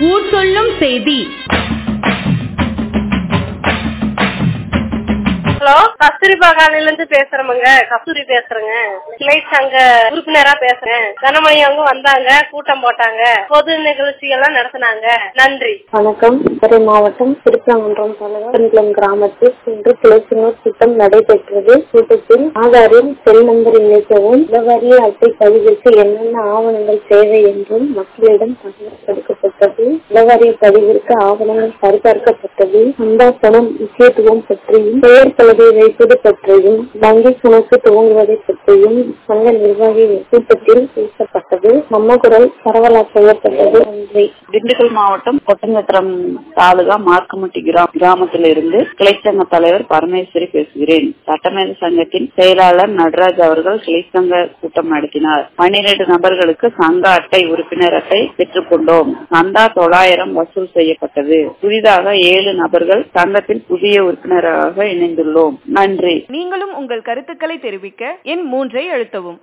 ஊர் சொல்லும் செய்தி ஹலோ கஸ்தூரிபா காலையில இருந்து பேசுறோமுங்க கஸ்தூரி பேசுறேங்க கிளை சங்க உறுப்பினரா பேசுறேன் கனமணி அவங்க வந்தாங்க கூட்டம் போட்டாங்க பொது நிகழ்ச்சி எல்லாம் நடத்தினாங்க நன்றி வணக்கம் மதுரை மாவட்டம் திருப்பரங்குன்றம் தலைவர் பெண்குளம் கிராமத்தில் இன்று கிளைச்சினர் கூட்டம் நடைபெற்றது கூட்டத்தில் ஆதாரில் செல் நம்பர் இணைக்கவும் இளவரிய அட்டை பதிவிற்கு என்னென்ன ஆவணங்கள் தேவை என்றும் மக்களிடம் தகவல் கொடுக்கப்பட்டது இளவரிய பதிவிற்கு ஆவணங்கள் சரிபார்க்கப்பட்டது சந்தா பணம் முக்கியத்துவம் பற்றியும் பெயர் பலகை வைப்பது பற்றியும் வங்கி கணக்கு துவங்குவதை பற்றியும் சங்க நிர்வாகி கூட்டத்தில் பேசப்பட்டது நம்ம குரல் பரவலா செய்யப்பட்டது நன்றி திண்டுக்கல் மாவட்டம் ஒட்டஞ்சத்திரம் தாலுகா மார்க்கமட்டி கிராம கிராமத்தில் இருந்து கிளைச்சங்க தலைவர் பரமேஸ்வரி பேசுகிறேன் சட்டமேத சங்கத்தின் செயலாளர் நடராஜ் அவர்கள் கிளைச்சங்க கூட்டம் நடத்தினார் பன்னிரண்டு நபர்களுக்கு சங்க அட்டை உறுப்பினர் அட்டை பெற்றுக் கொண்டோம் சந்தா தொள்ளாயிரம் வசூல் செய்யப்பட்டது புதிதாக ஏழு நபர்கள் சங்கத்தில் புதிய உறுப்பினராக இணைந்துள்ளோம் நன்றி நீங்களும் உங்கள் கருத்துக்களை தெரிவிக்க எண் மூன்றை அழுத்தவும்